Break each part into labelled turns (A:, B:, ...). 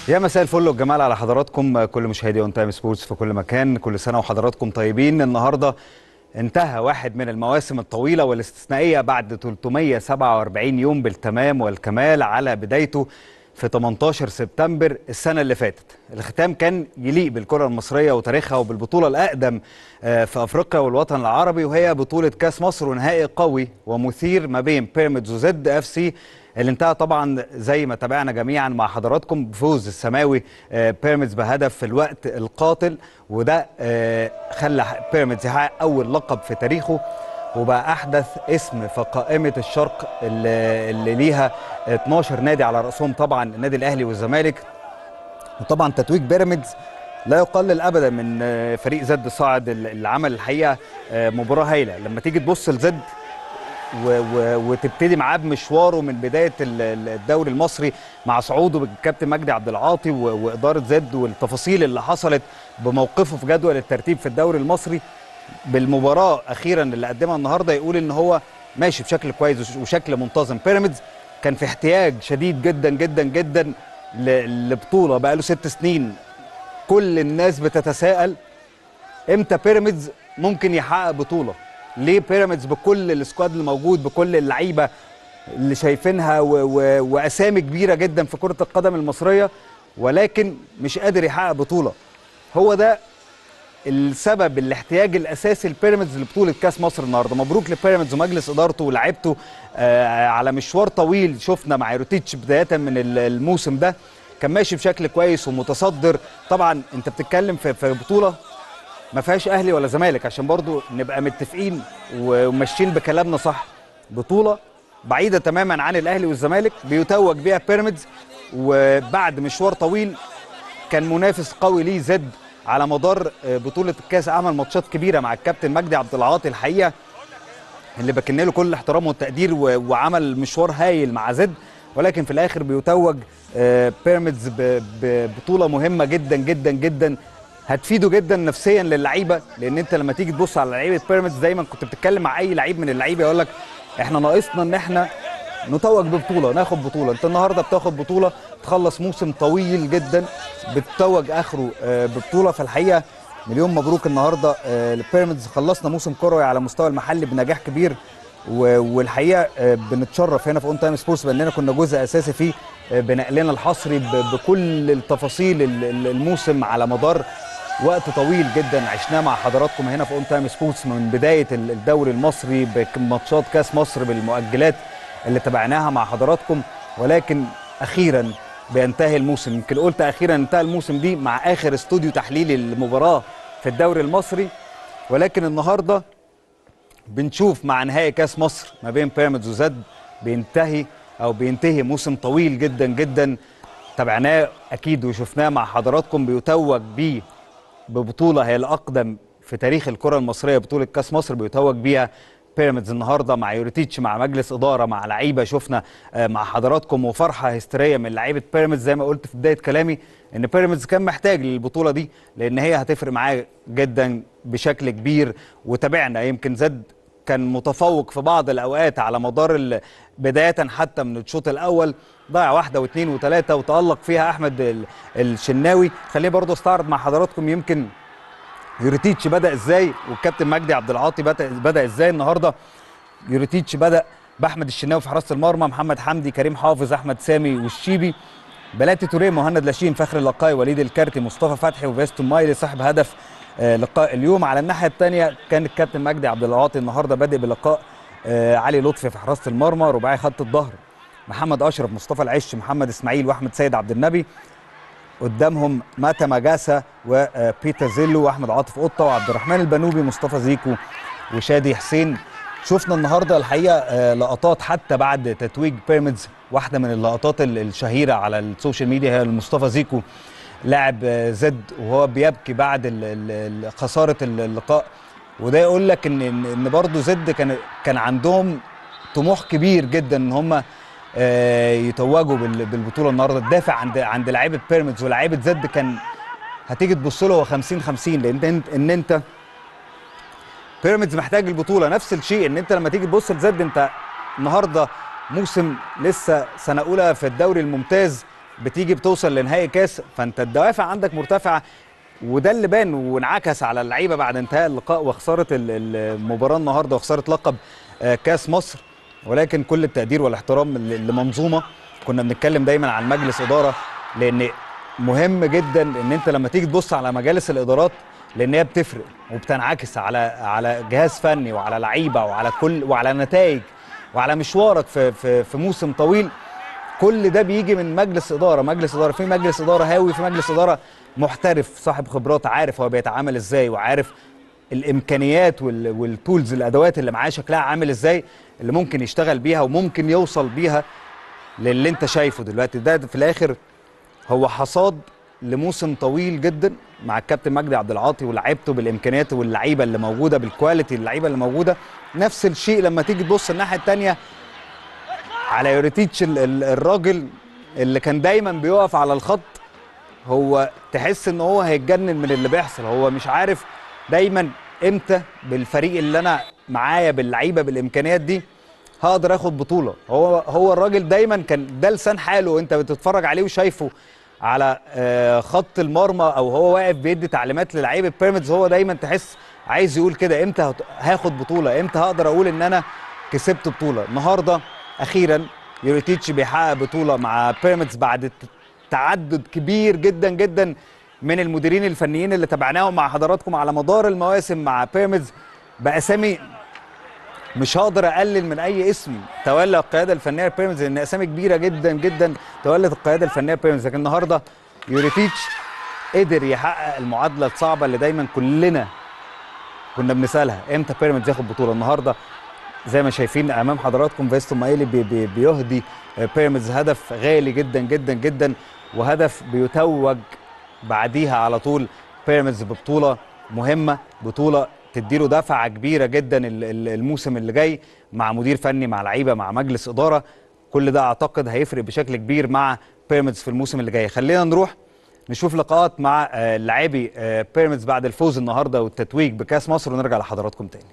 A: يا مساء الفل والجمال على حضراتكم كل مشاهدي اون تايم سبورتس في كل مكان كل سنه وحضراتكم طيبين النهارده انتهى واحد من المواسم الطويله والاستثنائيه بعد 347 يوم بالتمام والكمال على بدايته في 18 سبتمبر السنه اللي فاتت الختام كان يليق بالكره المصريه وتاريخها وبالبطوله الاقدم آه، في افريقيا والوطن العربي وهي بطوله كاس مصر ونهائي قوي ومثير ما بين بيراميدز وزد اف سي اللي انتهى طبعا زي ما تابعنا جميعا مع حضراتكم بفوز السماوي آه، بيراميدز بهدف في الوقت القاتل وده آه، خلى بيراميدز يحقق اول لقب في تاريخه وبقى احدث اسم في قائمه الشرق اللي, اللي ليها 12 نادي على راسهم طبعا النادي الاهلي والزمالك وطبعا تتويج بيراميدز لا يقلل ابدا من آه، فريق زد صاعد اللي عمل الحقيقه آه، مباراه هايله لما تيجي تبص لزد و و وتبتدي معاه بمشواره من بدايه ال- ال- الدوري المصري مع صعوده بالكابتن مجدي عبد العاطي و- واداره زد والتفاصيل اللي حصلت بموقفه في جدول الترتيب في الدوري المصري بالمباراه اخيرا اللي قدمها النهارده يقول ان هو ماشي بشكل كويس وش- وشكل منتظم بيراميدز كان في احتياج شديد جدا جدا جدا ل- لبطوله بقى له ست سنين كل الناس بتتساءل امتى بيراميدز ممكن يحقق بطوله ليه بيراميدز بكل السكواد اللي موجود بكل اللعيبه اللي شايفينها و و واسامي كبيره جدا في كره القدم المصريه ولكن مش قادر يحقق بطوله هو ده السبب الاحتياج الاساسي لبيراميدز لبطوله كاس مصر النهارده مبروك لبيراميدز ومجلس ادارته ولاعيبته آه على مشوار طويل شفنا مع يوروتيتش بدايه من ال- الموسم ده كان ماشي بشكل كويس ومتصدر طبعا انت بتتكلم في في بطوله ما فيهاش اهلي ولا زمالك عشان برضو نبقى متفقين وماشيين بكلامنا صح بطوله بعيده تماما عن الاهلي والزمالك بيتوج بيها بيراميدز وبعد مشوار طويل كان منافس قوي ليه زد على مدار آه، بطوله الكاس عمل ماتشات كبيره مع الكابتن مجدي عبد العاطي الحقيقه اللي بكن له كل الاحترام والتقدير و- وعمل مشوار هايل مع زد ولكن في الاخر بيتوج آه، بيراميدز ب- ببطوله مهمه جدا جدا جدا هتفيده جدا نفسيا للعيبه لان انت لما تيجي تبص على لعيبه بيراميدز دايما كنت بتتكلم مع اي لعيب من اللعيبه يقول لك احنا ناقصنا ان احنا نتوج ببطوله ناخد بطوله انت النهارده بتاخد بطوله تخلص موسم طويل جدا بتتوج اخره آه، ببطوله في الحقيقه مليون مبروك النهارده آه، لبيراميدز خلصنا موسم كروي على مستوى المحلي بنجاح كبير و- والحقيقه آه، بنتشرف هنا في اون تايم سبورتس باننا كنا جزء اساسي فيه آه، بنقلنا الحصري ب- بكل التفاصيل ال- ال- الموسم على مدار وقت طويل جدا عشناه مع حضراتكم هنا في اون تايم سبورتس من بدايه ال- الدوري المصري بماتشات كاس مصر بالمؤجلات اللي تابعناها مع حضراتكم ولكن اخيرا بينتهي الموسم يمكن قلت اخيرا انتهى الموسم دي مع اخر استوديو تحليلي للمباراه في الدوري المصري ولكن النهارده بنشوف مع نهائي كاس مصر ما بين بيراميدز وزد بينتهي او بينتهي موسم طويل جدا جدا تابعناه اكيد وشفناه مع حضراتكم بيتوج بيه ببطوله هي الاقدم في تاريخ الكره المصريه بطوله كاس مصر بيتوج بيها بيراميدز النهارده مع يوريتيتش مع مجلس اداره مع لعيبه شفنا آه، مع حضراتكم وفرحه هستيريه من لعيبه بيراميدز زي ما قلت في بدايه كلامي ان بيراميدز كان محتاج للبطوله دي لان هي هتفرق معاه جدا بشكل كبير وتابعنا يمكن زد كان متفوق في بعض الاوقات على مدار ال- بدايه حتى من الشوط الاول ضيع واحده واثنين وثلاثه وتالق فيها احمد ال- الشناوي خليني برضه استعرض مع حضراتكم يمكن يوريتيتش بدا ازاي والكابتن مجدي عبد العاطي بدا بدا ازاي النهارده يوريتيتش بدا باحمد الشناوي في حراسه المرمى محمد حمدي كريم حافظ احمد سامي والشيبي بلاتي توريه مهند لاشين فخر اللقاي وليد الكارتي مصطفى فتحي وفيستون مايلي صاحب هدف آه، لقاء اليوم على الناحيه الثانيه كان الكابتن مجدي عبد العاطي النهارده بادئ بلقاء آه، علي لطفي في حراسه المرمى رباعي خط الظهر محمد اشرف مصطفى العش محمد اسماعيل واحمد سيد عبد النبي قدامهم ماتا ماجاسا وبيتر زيلو واحمد عاطف قطه وعبد الرحمن البنوبي مصطفى زيكو وشادي حسين شفنا النهارده الحقيقه آه، لقطات حتى بعد تتويج بيراميدز واحده من اللقطات ال- الشهيره على السوشيال ميديا هي مصطفى زيكو لاعب آه، زد وهو بيبكي بعد ال- ال- ال- خساره ال- اللقاء وده يقول لك ان ان إن برضه زد كان كان عندهم طموح كبير جدا ان هم آه، يتوجوا بال- بالبطوله النهارده الدافع عند عند لعيبه بيراميدز ولاعيبه زد كان هتيجي تبص له هو 50 50 لان انت ان انت بيراميدز محتاج البطوله نفس الشيء ان انت لما تيجي تبص لزد انت النهارده موسم لسه سنه اولى في الدوري الممتاز بتيجي بتوصل لنهائي كاس فانت الدوافع عندك مرتفعه وده اللي بان وانعكس على اللعيبه بعد انتهاء اللقاء وخساره ال- ال- المباراه النهارده وخساره لقب آه، كاس مصر ولكن كل التقدير والاحترام ل- لمنظومه كنا بنتكلم دايما عن مجلس اداره لان مهم جدا ان انت لما تيجي تبص على مجالس الادارات لان هي بتفرق وبتنعكس على على جهاز فني وعلى لعيبه وعلى كل وعلى نتائج وعلى مشوارك في في في موسم طويل كل ده بيجي من مجلس اداره مجلس اداره في مجلس اداره هاوي في مجلس اداره محترف صاحب خبرات عارف هو بيتعامل ازاي وعارف الامكانيات وال- والتولز الادوات اللي معاه شكلها عامل ازاي اللي ممكن يشتغل بيها وممكن يوصل بيها للي انت شايفه دلوقتي ده في الاخر هو حصاد لموسم طويل جدا مع الكابتن مجدي عبد العاطي ولاعيبته بالامكانيات واللعيبه اللي موجوده بالكواليتي اللعيبه اللي موجوده نفس الشيء لما تيجي تبص الناحيه الثانيه على يوريتيتش ال- ال- الراجل اللي كان دايما بيقف على الخط هو تحس ان هو هيتجنن من اللي بيحصل هو مش عارف دايما امتى بالفريق اللي انا معايا باللعيبه بالامكانيات دي هقدر اخد بطوله هو هو الراجل دايما كان ده لسان حاله انت بتتفرج عليه وشايفه على آه، خط المرمى او هو واقف بيدي تعليمات للعيبه بيراميدز هو دايما تحس عايز يقول كده امتى هت- هاخد بطوله امتى هقدر اقول ان انا كسبت بطوله النهارده اخيرا يوريتيتش بيحقق بطوله مع بيراميدز بعد ت- تعدد كبير جدا جدا من المديرين الفنيين اللي تابعناهم مع حضراتكم على مدار المواسم مع بيراميدز باسامي مش هقدر اقلل من اي اسم تولى القياده الفنيه لبيراميدز لان اسامي كبيره جدا جدا تولت القياده الفنيه لبيراميدز لكن النهارده يوريتيتش قدر يحقق المعادله الصعبه اللي دايما كلنا كنا بنسالها امتى بيراميدز ياخد بطوله النهارده زي ما شايفين امام حضراتكم فيستون مايلي بي بي بيهدي بيراميدز هدف غالي جدا جدا جدا وهدف بيتوج بعديها على طول بيراميدز ببطوله مهمه بطوله تديله دفعه كبيره جدا ال- ال- الموسم اللي جاي مع مدير فني مع لعيبه مع مجلس اداره كل ده اعتقد هيفرق بشكل كبير مع بيراميدز في الموسم اللي جاي خلينا نروح نشوف لقاءات مع آه، لاعبي آه، بيراميدز بعد الفوز النهارده والتتويج بكاس مصر ونرجع لحضراتكم تاني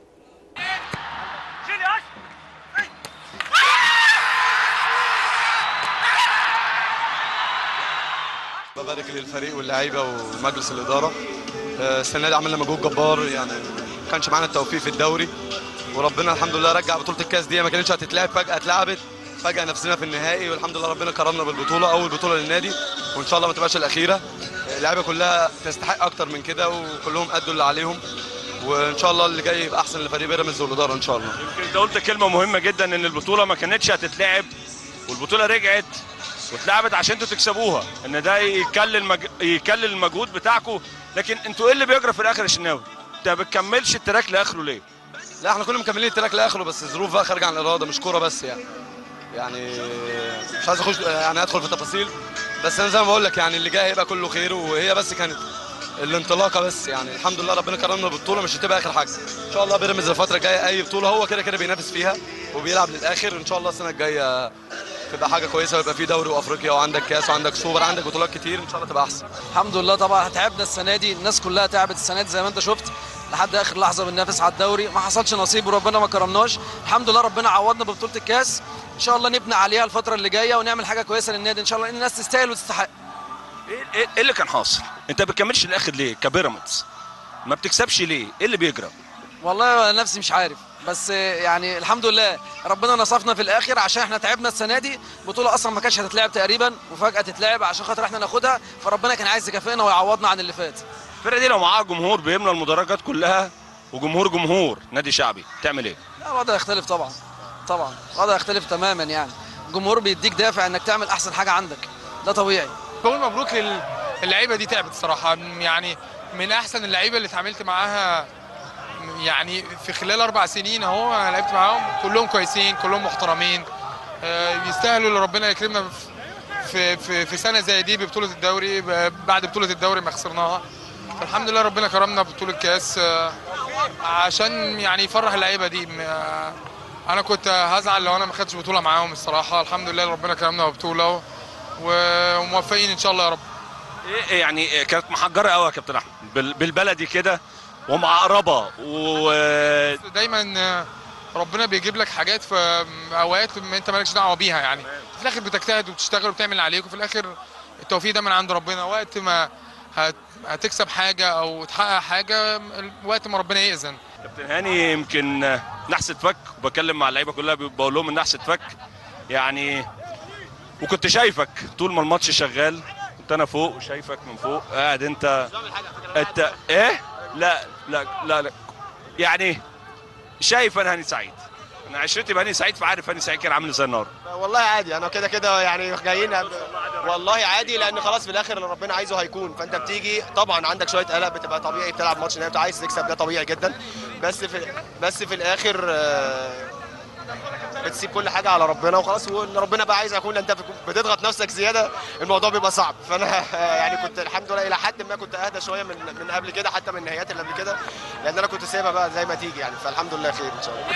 B: ببارك للفريق واللعيبه ومجلس الاداره آه، السنه دي عملنا مجهود جبار يعني ما كانش معانا التوفيق في الدوري وربنا الحمد لله رجع بطوله الكاس دي ما كانتش هتتلعب فجاه اتلعبت فجاه نفسنا في النهائي والحمد لله ربنا كرمنا بالبطوله اول بطوله للنادي وان شاء الله ما تبقاش الاخيره آه، اللعيبه كلها تستحق اكتر من كده وكلهم ادوا اللي عليهم وان شاء الله اللي جاي يبقى احسن لفريق بيراميدز والاداره ان شاء الله
C: يمكن انت قلت كلمه مهمه جدا ان البطوله ما كانتش هتتلعب والبطوله رجعت واتلعبت عشان انتوا تكسبوها ان ده يكلل مج... يكلل المجهود بتاعكم لكن انتوا ايه اللي بيجرى في الاخر يا شناوي انت ما بتكملش التراك لاخره ليه
B: لا احنا كنا مكملين التراك لاخره بس الظروف بقى خارجه عن الاراده مش كوره بس يعني يعني مش عايز اخش يعني ادخل في تفاصيل بس انا زي ما بقول لك يعني اللي جاي هيبقى كله خير وهي بس كانت الانطلاقه بس يعني الحمد لله ربنا كرمنا بالبطوله مش هتبقى اخر حاجه ان شاء الله بيراميدز الفتره الجايه اي بطوله هو كده كده بينافس فيها وبيلعب للاخر ان شاء الله السنه الجايه تبقى حاجه كويسه ويبقى في دوري وافريقيا وعندك كاس وعندك سوبر عندك بطولات كتير ان شاء الله تبقى احسن
D: الحمد لله طبعا تعبنا السنه دي الناس كلها تعبت السنه دي زي ما انت شفت لحد اخر لحظه بننافس على الدوري ما حصلش نصيب وربنا ما كرمناش الحمد لله ربنا عوضنا ببطوله الكاس ان شاء الله نبني عليها الفتره اللي جايه ونعمل حاجه كويسه للنادي ان شاء الله لان الناس تستاهل وتستحق
C: ايه ايه إيه اللي كان حاصل انت ما بتكملش الاخر ليه كبيراميدز ما بتكسبش ليه ايه اللي بيجرى
D: والله انا نفسي مش عارف بس يعني الحمد لله ربنا نصفنا في الاخر عشان احنا تعبنا السنه دي بطوله اصلا ما كانتش هتتلعب تقريبا وفجاه تتلعب عشان خاطر احنا ناخدها فربنا كان عايز يكافئنا ويعوضنا عن اللي فات
C: الفرقه دي لو معاها جمهور بيملى المدرجات كلها وجمهور جمهور نادي شعبي تعمل ايه
D: لا الوضع يختلف طبعا طبعا الوضع يختلف تماما يعني الجمهور بيديك دافع انك تعمل احسن حاجه عندك ده طبيعي
E: بقول مبروك للعيبه دي تعبت الصراحه يعني من احسن اللعيبه اللي اتعاملت معاها يعني في خلال اربع سنين اهو أنا لعبت معاهم كلهم كويسين كلهم محترمين آه، يستاهلوا اللي ربنا يكرمنا في في في سنه زي دي ببطوله الدوري ب- بعد بطوله الدوري ما خسرناها فالحمد لله ربنا كرمنا ببطوله كاس آه، عشان يعني يفرح اللعيبه دي م- آه، انا كنت هزعل لو انا ما خدتش بطوله معاهم الصراحه الحمد لله ربنا كرمنا ببطوله و- وموفقين ان شااء الله يا رب
C: ايه يعني إيه كانت محجره قوي يا كابتن احمد بال- بالبلدي كده ومعقربه و
E: دايما ربنا بيجيب لك حاجات في اوقات ما انت مالكش دعوه بيها يعني في الاخر بتجتهد وبتشتغل وبتعمل اللي عليك وفي الاخر التوفيق ده من عند ربنا وقت ما هت- هتكسب حاجه او تحقق حاجه وقت ما ربنا يأذن
C: كابتن هاني يمكن نحس اتفك وبكلم مع اللعيبه كلها بقول لهم النحس اتفك يعني وكنت شايفك طول ما الماتش شغال كنت انا فوق وشايفك من فوق قاعد انت انت ايه لا لا لا, لا. يعني شايف انا هاني سعيد انا عشرتي بهاني سعيد فعارف هاني سعيد كان عامل ازاي النهارده
F: والله عادي انا كده كده يعني جايين والله عادي لان خلاص في الاخر اللي ربنا عايزه هيكون فانت بتيجي طبعا عندك شويه قلق بتبقى طبيعي بتلعب ماتش نهائي عايز تكسب ده طبيعي جدا بس في بس في الاخر آه، بتسيب كل حاجه على ربنا وخلاص واللي ربنا بقى عايز يكون انت بتضغط نفسك زياده الموضوع بيبقى صعب فانا يعني كنت الحمد لله الى حد ما كنت اهدى شويه من من قبل كده حتى من النهايات اللي قبل كده لان انا كنت سايبها بقى زي ما تيجي يعني فالحمد لله خير ان شاء الله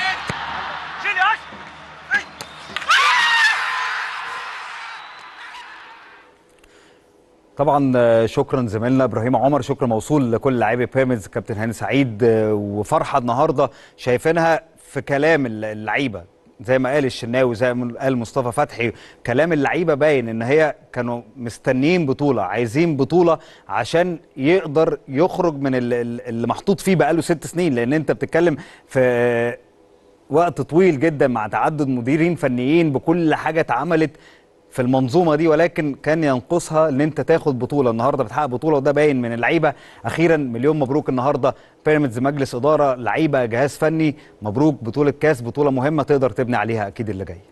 A: طبعا آه، شكرا زميلنا ابراهيم عمر شكر موصول لكل لاعبي بيراميدز كابتن هاني سعيد آه، وفرحه النهارده شايفينها في كلام الل- اللعيبه زي ما قال الشناوي زي ما قال مصطفى فتحي كلام اللعيبه باين ان هي كانوا مستنيين بطوله عايزين بطوله عشان يقدر يخرج من ال- ال- اللي محطوط فيه بقاله ست سنين لان انت بتتكلم في وقت طويل جدا مع تعدد مديرين فنيين بكل حاجه اتعملت في المنظومه دي ولكن كان ينقصها ان انت تاخد بطوله النهارده بتحقق بطوله وده باين من اللعيبه اخيرا مليون مبروك النهارده بيراميدز مجلس اداره لعيبه جهاز فني مبروك بطوله كاس بطوله مهمه تقدر تبني عليها اكيد اللي جاي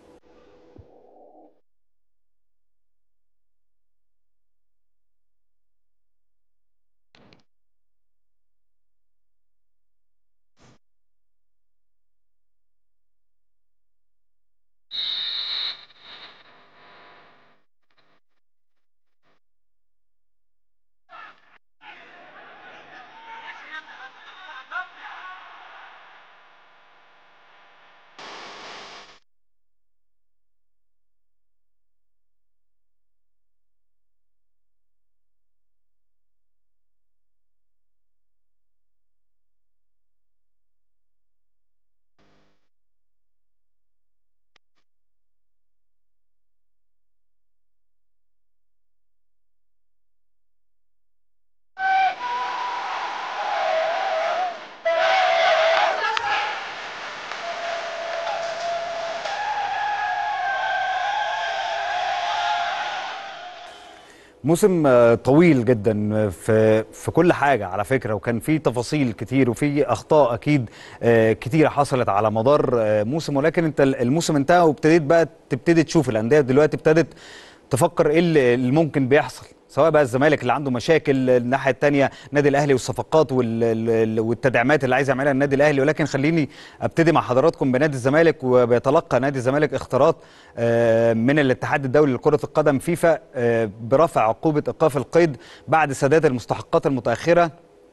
A: موسم آه، طويل جدا آه، في في كل حاجه على فكره وكان في تفاصيل كتير وفي اخطاء اكيد آه، كتيره حصلت على مدار آه، موسم ولكن انت الموسم انتهى وابتديت بقى تبتدي تشوف الانديه دلوقتي ابتدت تفكر ايه اللي اللي ممكن بيحصل سواء بقى الزمالك اللي عنده مشاكل الناحيه الثانيه النادي الاهلي والصفقات وال- ال- والتدعيمات اللي عايز يعملها النادي الاهلي ولكن خليني ابتدي مع حضراتكم بنادي الزمالك وبيتلقى نادي الزمالك اختارات آه، من الاتحاد الدولي لكره القدم فيفا آه، برفع عقوبه ايقاف القيد بعد سداد المستحقات المتاخره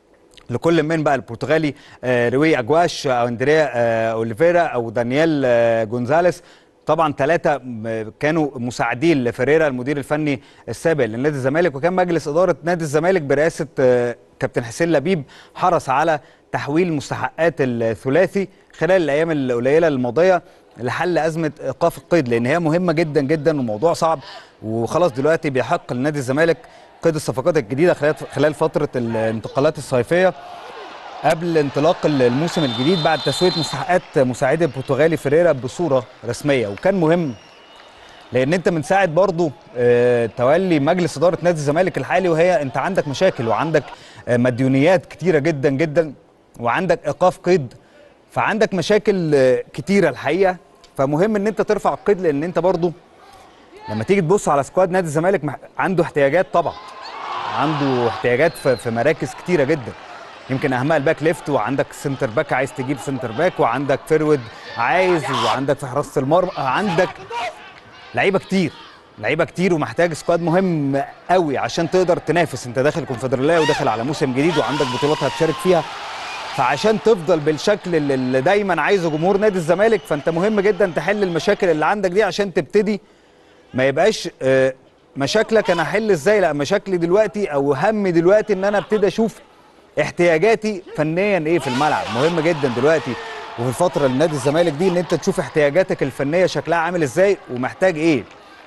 A: لكل من بقى البرتغالي آه، روي اجواش او اندريا آه، اوليفيرا او دانيال آه، جونزاليس طبعا ثلاثة كانوا مساعدين لفريرا المدير الفني السابق لنادي الزمالك وكان مجلس إدارة نادي الزمالك برئاسة آه، كابتن حسين لبيب حرص على تحويل مستحقات الثلاثي خلال الأيام القليلة الماضية لحل أزمة إيقاف القيد لأن هي مهمة جدا جدا وموضوع صعب وخلاص دلوقتي بيحق لنادي الزمالك قيد الصفقات الجديدة خلال خلال فترة الانتقالات الصيفية قبل انطلاق الموسم الجديد بعد تسويه مستحقات مساعد البرتغالي فيريرا بصوره رسميه وكان مهم لان انت من ساعه برضو آه، تولي مجلس اداره نادي الزمالك الحالي وهي انت عندك مشاكل وعندك آه، مديونيات كتيره جدا جدا وعندك ايقاف قيد فعندك مشاكل آه، كتيره الحقيقه فمهم ان انت ترفع القيد لان انت برضو لما تيجي تبص على سكواد نادي الزمالك مح- عنده احتياجات طبعا عنده احتياجات في في مراكز كتيره جدا يمكن اهمها الباك ليفت وعندك سنتر باك عايز تجيب سنتر باك وعندك فيرود عايز وعندك في حراسه المرمى عندك لعيبه كتير لعيبه كتير ومحتاج سكواد مهم قوي عشان تقدر تنافس انت داخل كونفدراليه وداخل على موسم جديد وعندك بطولات هتشارك فيها فعشان تفضل بالشكل اللي- اللي دايما عايزه جمهور نادي الزمالك فانت مهم جدا تحل المشاكل اللي عندك دي عشان تبتدي ما يبقاش آه، مشاكلك انا احل ازاي لا مشاكلي دلوقتي او همي دلوقتي ان انا ابتدي اشوف احتياجاتي فنيا ايه في الملعب مهم جدا دلوقتي وفي الفتره اللي نادي الزمالك دي ان انت تشوف احتياجاتك الفنيه شكلها عامل ازاي ومحتاج ايه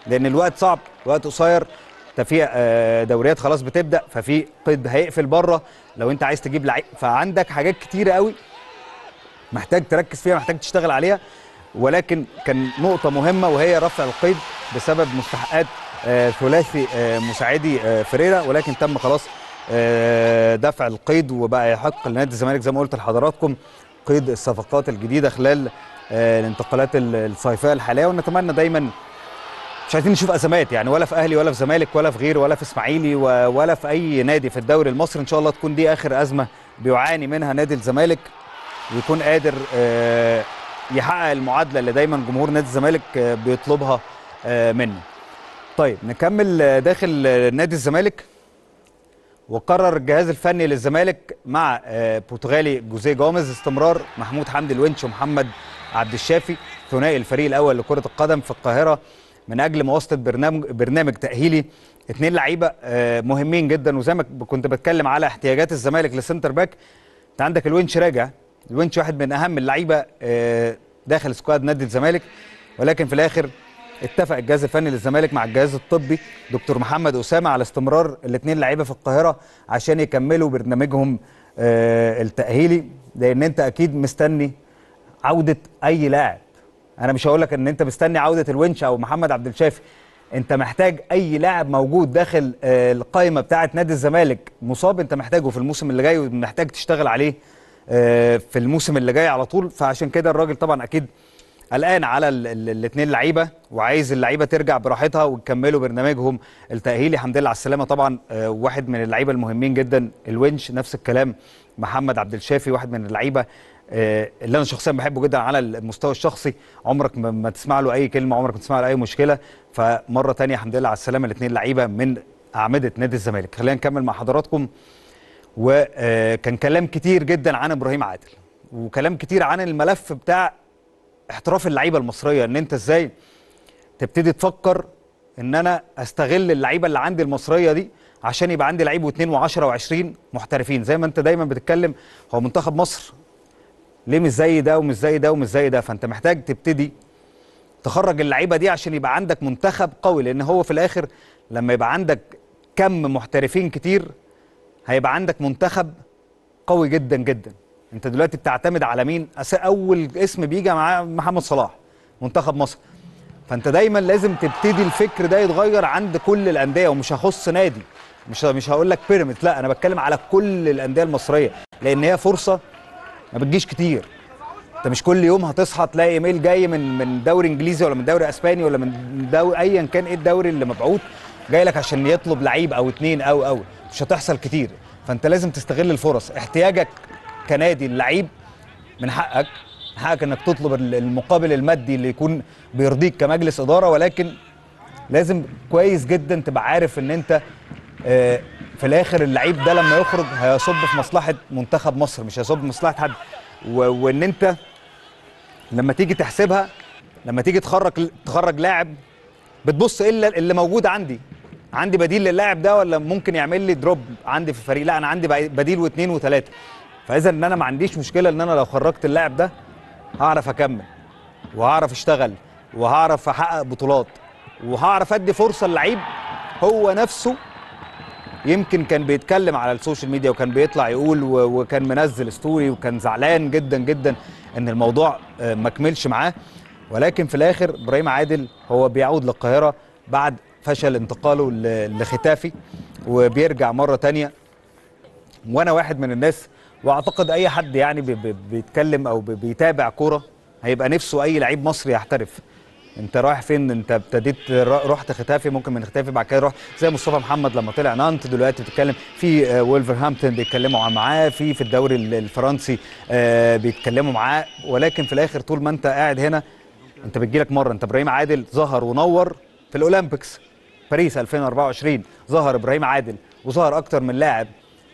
A: لان الوقت صعب الوقت قصير انت في آه، دوريات خلاص بتبدا ففي قيد هيقفل بره لو انت عايز تجيب لعيب فعندك حاجات كتيره قوي محتاج تركز فيها محتاج تشتغل عليها ولكن كان نقطه مهمه وهي رفع القيد بسبب مستحقات آه، ثلاثي آه، مساعدي آه، فريرا ولكن تم خلاص آه، دفع القيد وبقى يحق لنادي الزمالك زي ما قلت لحضراتكم قيد الصفقات الجديده خلال آه، الانتقالات ال- الصيفيه الحاليه ونتمنى دايما مش عايزين نشوف ازمات يعني ولا في اهلي ولا في زمالك ولا في غيره ولا في اسماعيلي و- ولا في اي نادي في الدوري المصري ان شاء الله تكون دي اخر ازمه بيعاني منها نادي الزمالك ويكون قادر آه، يحقق المعادله اللي دايما جمهور نادي الزمالك آه، بيطلبها آه، منه. طيب نكمل آه، داخل آه، نادي الزمالك وقرر الجهاز الفني للزمالك مع آه، برتغالي جوزيه جوميز استمرار محمود حمدي الونش ومحمد عبد الشافي ثنائي الفريق الاول لكره القدم في القاهره من اجل مواصله برنامج برنامج تاهيلي اثنين لعيبه آه، مهمين جدا وزي ما كنت بتكلم على احتياجات الزمالك للسنتر باك انت عندك الونش راجع الونش واحد من اهم اللعيبه آه، داخل سكواد نادي الزمالك ولكن في الاخر اتفق الجهاز الفني للزمالك مع الجهاز الطبي دكتور محمد اسامه على استمرار الاثنين لعيبه في القاهره عشان يكملوا برنامجهم آه، التاهيلي لان انت اكيد مستني عوده اي لاعب انا مش هقول لك ان انت مستني عوده الونش او محمد عبد الشافي انت محتاج اي لاعب موجود داخل آه، القائمه بتاعه نادي الزمالك مصاب انت محتاجه في الموسم اللي جاي ومحتاج تشتغل عليه آه، في الموسم اللي جاي على طول فعشان كده الراجل طبعا اكيد قلقان على الاثنين لعيبه وعايز اللعيبه ترجع براحتها ويكملوا برنامجهم التاهيلي الحمد لله على السلامه طبعا آه، واحد من اللعيبه المهمين جدا الونش نفس الكلام محمد عبد الشافي واحد من اللعيبه آه، اللي انا شخصيا بحبه جدا على المستوى الشخصي عمرك ما- ما تسمع له اي كلمه عمرك ما تسمع له اي مشكله فمره تانية الحمد لله على السلامه الاثنين لعيبه من اعمده نادي الزمالك خلينا نكمل مع حضراتكم وكان كلام كتير جدا عن ابراهيم عادل وكلام كتير عن الملف بتاع احتراف اللعيبه المصريه ان انت ازاي تبتدي تفكر ان انا استغل اللعيبه اللي عندي المصريه دي عشان يبقى عندي لعيب واثنين و10 و20 محترفين زي ما انت دايما بتتكلم هو منتخب مصر ليه مش زي ده ومش زي ده ومش زي ده فانت محتاج تبتدي تخرج اللعيبه دي عشان يبقى عندك منتخب قوي لان هو في الاخر لما يبقى عندك كم محترفين كتير هيبقى عندك منتخب قوي جدا جدا انت دلوقتي بتعتمد على مين أس- اول اسم بيجي مع محمد صلاح منتخب مصر فانت دايما لازم تبتدي الفكر ده يتغير عند كل الانديه ومش هخص نادي مش مش هقول لك بيراميدز لا انا بتكلم على كل الانديه المصريه لان هي فرصه ما بتجيش كتير انت مش كل يوم هتصحى تلاقي ايميل جاي من من دوري انجليزي ولا من دوري اسباني ولا من دوري ايا كان ايه الدوري اللي مبعوث جاي لك عشان يطلب لعيب او اتنين او او مش هتحصل كتير فانت لازم تستغل الفرص احتياجك كنادي اللعيب من حقك من حقك انك تطلب ال- المقابل المادي اللي يكون بيرضيك كمجلس اداره ولكن لازم كويس جدا تبقى عارف ان انت آه، في الاخر اللعيب ده لما يخرج هيصب في مصلحه منتخب مصر مش هيصب في مصلحه حد و- وان انت لما تيجي تحسبها لما تيجي تخرج تخرج لاعب بتبص ايه اللي- اللي موجود عندي عندي بديل للاعب ده ولا ممكن يعمل لي دروب عندي في الفريق لا انا عندي بع- بديل واثنين وثلاثه فاذا ان انا ما عنديش مشكله ان انا لو خرجت اللاعب ده هعرف اكمل وهعرف اشتغل وهعرف احقق بطولات وهعرف ادي فرصه للعيب هو نفسه يمكن كان بيتكلم على السوشيال ميديا وكان بيطلع يقول و- وكان منزل ستوري وكان زعلان جدا جدا ان الموضوع آه، ما كملش معاه ولكن في الاخر ابراهيم عادل هو بيعود للقاهره بعد فشل انتقاله ل- لختافي وبيرجع مره تانية وانا واحد من الناس واعتقد اي حد يعني بي- بي- بيتكلم او بي- بيتابع كوره هيبقى نفسه اي لعيب مصري يحترف انت رايح فين انت ابتديت ر- رحت ختافي ممكن من ختافي بعد كده رحت زي مصطفى محمد لما طلع نانت دلوقتي بتتكلم في آه، وولفرهامبتون بيتكلموا معاه في في الدوري ال- الفرنسي آه، بيتكلموا معاه ولكن في الاخر طول ما انت قاعد هنا انت بتجيلك مره انت ابراهيم عادل ظهر ونور في الاولمبيكس باريس 2024 ظهر ابراهيم عادل وظهر اكتر من لاعب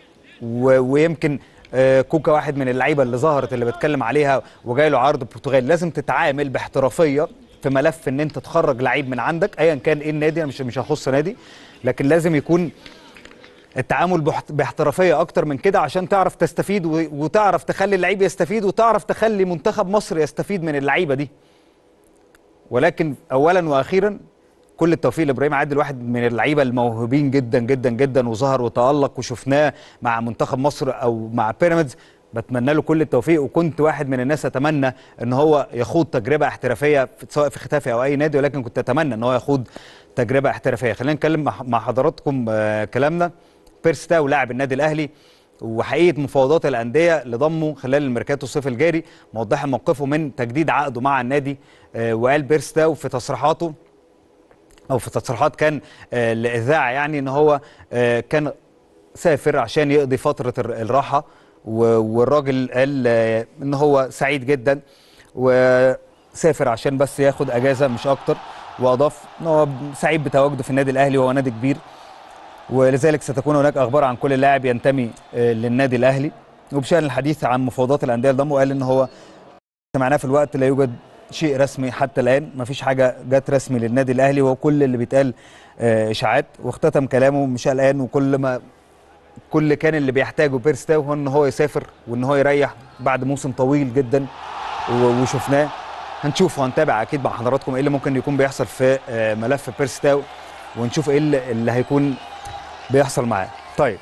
A: و- ويمكن آه، كوكا واحد من اللعيبه اللي ظهرت اللي بتكلم عليها وجاي له عرض البرتغال لازم تتعامل باحترافيه في ملف ان انت تخرج لعيب من عندك ايا كان ايه النادي انا مش مش هخص نادي لكن لازم يكون التعامل بحت- باحترافيه اكتر من كده عشان تعرف تستفيد و- وتعرف تخلي اللعيب يستفيد وتعرف تخلي منتخب مصر يستفيد من اللعيبه دي ولكن اولا واخيرا كل التوفيق لابراهيم عادل واحد من اللعيبه الموهوبين جدا جدا جدا وظهر وتالق وشفناه مع منتخب مصر او مع بيراميدز بتمنى له كل التوفيق وكنت واحد من الناس اتمنى ان هو يخوض تجربه احترافيه في- سواء في ختافي او اي نادي ولكن كنت اتمنى ان هو يخوض تجربه احترافيه خلينا نتكلم مع- مع حضراتكم آه، كلامنا بيرس تاو لاعب النادي الاهلي وحقيقه مفاوضات الانديه لضمه خلال الميركاتو الصيف الجاري موضحا موقفه من تجديد عقده مع النادي آه، وقال بيرس تاو في تصريحاته او في تصريحات كان آه، الاذاعه يعني ان هو آه، كان سافر عشان يقضي فتره الر- الراحه و- والراجل قال آه، ان هو سعيد جدا وسافر عشان بس ياخد اجازه مش اكتر واضاف ان هو سعيد بتواجده في النادي الاهلي وهو نادي كبير ولذلك ستكون هناك اخبار عن كل لاعب ينتمي آه، للنادي الاهلي وبشان الحديث عن مفاوضات الانديه لضمه قال ان هو سمعناه في الوقت لا يوجد شيء رسمي حتى الان مفيش حاجه جت رسمي للنادي الاهلي وكل اللي بيتقال آه، اشاعات واختتم كلامه مش قلقان وكل ما كل كان اللي بيحتاجه بيرس تاو هو ان هو يسافر وان هو يريح بعد موسم طويل جدا و- وشفناه هنشوف وهنتابع اكيد مع حضراتكم ايه اللي ممكن يكون بيحصل في آه، ملف بيرس تاو ونشوف ايه اللي, اللي هيكون بيحصل معاه طيب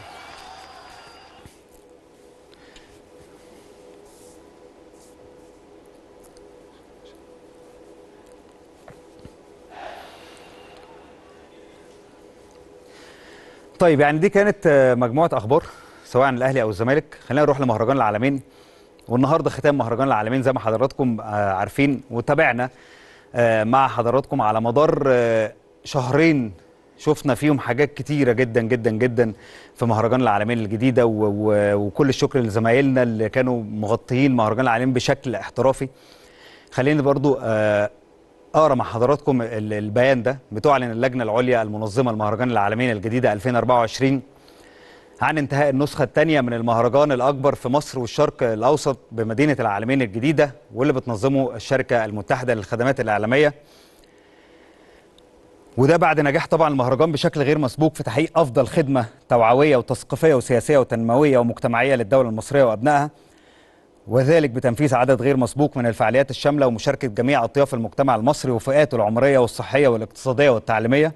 A: طيب يعني دي كانت آه، مجموعه اخبار سواء عن الاهلي او الزمالك خلينا نروح لمهرجان العالمين والنهارده ختام مهرجان العالمين زي ما حضراتكم آه، عارفين وتابعنا آه، مع حضراتكم على مدار آه، شهرين شفنا فيهم حاجات كتيره جدا جدا جدا في مهرجان العالمين الجديده و- و- وكل الشكر لزمايلنا اللي كانوا مغطيين مهرجان العالمين بشكل احترافي خليني برضو آه، اقرا مع حضراتكم ال- البيان ده بتعلن اللجنه العليا المنظمه لمهرجان العالمين الجديده 2024 عن انتهاء النسخه الثانيه من المهرجان الاكبر في مصر والشرق الاوسط بمدينه العالمين الجديده واللي بتنظمه الشركه المتحده للخدمات الاعلاميه وده بعد نجاح طبعا المهرجان بشكل غير مسبوق في تحقيق افضل خدمه توعويه وتثقيفيه وسياسيه وتنمويه ومجتمعيه للدوله المصريه وابنائها وذلك بتنفيذ عدد غير مسبوق من الفعاليات الشامله ومشاركه جميع اطياف المجتمع المصري وفئاته العمريه والصحيه والاقتصاديه والتعليميه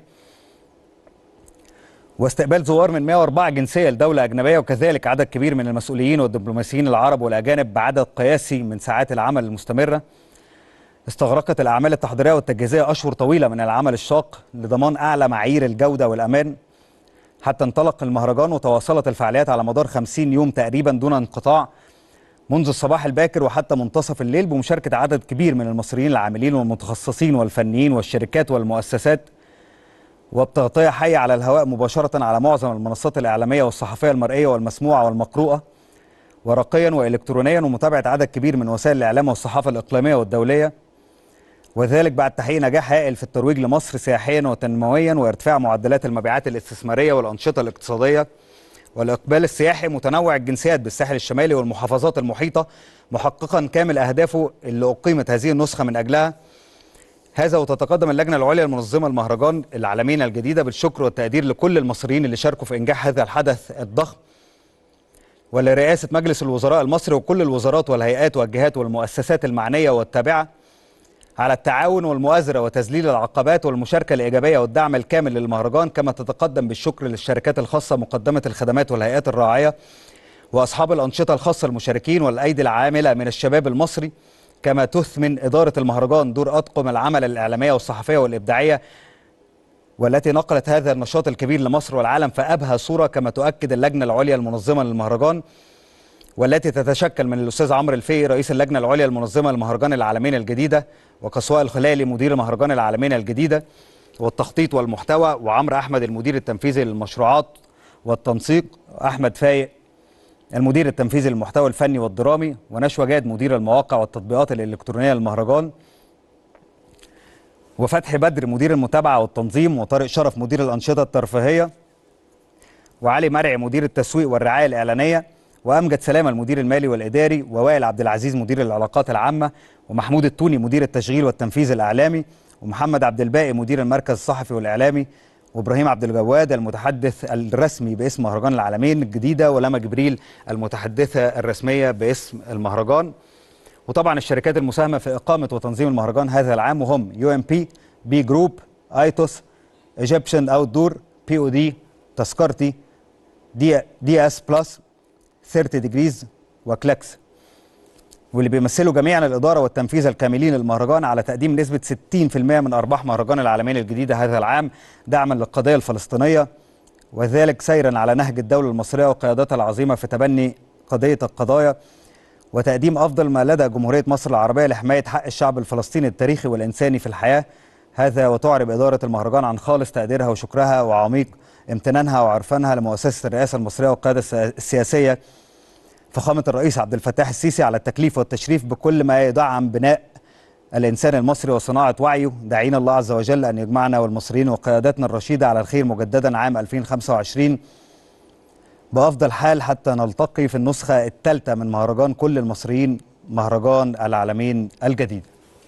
A: واستقبال زوار من 104 جنسيه لدوله اجنبيه وكذلك عدد كبير من المسؤولين والدبلوماسيين العرب والاجانب بعدد قياسي من ساعات العمل المستمره استغرقت الاعمال التحضيريه والتجهيزيه اشهر طويله من العمل الشاق لضمان اعلى معايير الجوده والامان حتى انطلق المهرجان وتواصلت الفعاليات على مدار 50 يوم تقريبا دون انقطاع منذ الصباح الباكر وحتى منتصف الليل بمشاركة عدد كبير من المصريين العاملين والمتخصصين والفنيين والشركات والمؤسسات وبتغطية حية على الهواء مباشرة على معظم المنصات الإعلامية والصحفية المرئية والمسموعة والمقروءة ورقيا وإلكترونيا ومتابعة عدد كبير من وسائل الإعلام والصحافة الإقليمية والدولية وذلك بعد تحقيق نجاح هائل في الترويج لمصر سياحيا وتنمويا وارتفاع معدلات المبيعات الاستثمارية والأنشطة الاقتصادية والإقبال السياحي متنوع الجنسيات بالساحل الشمالي والمحافظات المحيطة محققا كامل أهدافه اللي أقيمت هذه النسخة من أجلها هذا وتتقدم اللجنة العليا المنظمة المهرجان العالمين الجديدة بالشكر والتقدير لكل المصريين اللي شاركوا في إنجاح هذا الحدث الضخم ولرئاسة مجلس الوزراء المصري وكل الوزارات والهيئات والجهات والمؤسسات المعنية والتابعة على التعاون والمؤازرة وتذليل العقبات والمشاركة الإيجابية والدعم الكامل للمهرجان كما تتقدم بالشكر للشركات الخاصة مقدمة الخدمات والهيئات الراعية وأصحاب الأنشطة الخاصة المشاركين والأيدي العاملة من الشباب المصري كما تثمن إدارة المهرجان دور أطقم العمل الإعلامية والصحفية والإبداعية والتي نقلت هذا النشاط الكبير لمصر والعالم فأبهى صورة كما تؤكد اللجنة العليا المنظمة للمهرجان والتي تتشكل من الأستاذ عمرو الفقي رئيس اللجنة العليا المنظمة لمهرجان العالمين الجديدة وقصواء الخلالي مدير مهرجان العالمين الجديدة والتخطيط والمحتوى وعمرو أحمد المدير التنفيذي للمشروعات والتنسيق أحمد فايق المدير التنفيذي للمحتوى الفني والدرامي ونشوى جاد مدير المواقع والتطبيقات الإلكترونية للمهرجان وفتحي بدر مدير المتابعة والتنظيم وطارق شرف مدير الأنشطة الترفيهية وعلي مرعي مدير التسويق والرعاية الإعلانية وأمجد سلامة المدير المالي والإداري ووائل عبد العزيز مدير العلاقات العامة ومحمود التوني مدير التشغيل والتنفيذ الإعلامي ومحمد عبد الباقي مدير المركز الصحفي والإعلامي وابراهيم عبد الجواد المتحدث الرسمي باسم مهرجان العالمين الجديده ولما جبريل المتحدثه الرسميه باسم المهرجان وطبعا الشركات المساهمه في اقامه وتنظيم المهرجان هذا العام وهم يو ام بي بي جروب ايتوس ايجيبشن اوت دور بي او دي تذكرتي دي دي اس بلس 30 ديجريز وكلاكس واللي بيمثلوا جميعا الاداره والتنفيذ الكاملين للمهرجان على تقديم نسبه 60% من ارباح مهرجان العالمين الجديده هذا العام دعما للقضيه الفلسطينيه وذلك سيرا على نهج الدوله المصريه وقيادتها العظيمه في تبني قضيه القضايا وتقديم افضل ما لدى جمهوريه مصر العربيه لحمايه حق الشعب الفلسطيني التاريخي والانساني في الحياه هذا وتعرب اداره المهرجان عن خالص تقديرها وشكرها وعميق امتنانها وعرفانها لمؤسسه الرئاسه المصريه والقياده السياسيه فخامه الرئيس عبد الفتاح السيسي على التكليف والتشريف بكل ما يدعم بناء الانسان المصري وصناعه وعيه داعين الله عز وجل ان يجمعنا والمصريين وقيادتنا الرشيده على الخير مجددا عام 2025 بافضل حال حتى نلتقي في النسخه الثالثه من مهرجان كل المصريين مهرجان العالمين الجديد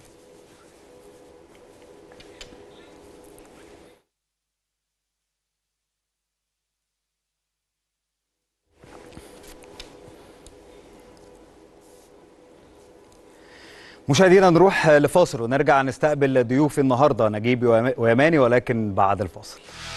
A: مشاهدينا نروح لفاصل ونرجع نستقبل ضيوف النهارده نجيب ويماني ولكن بعد الفاصل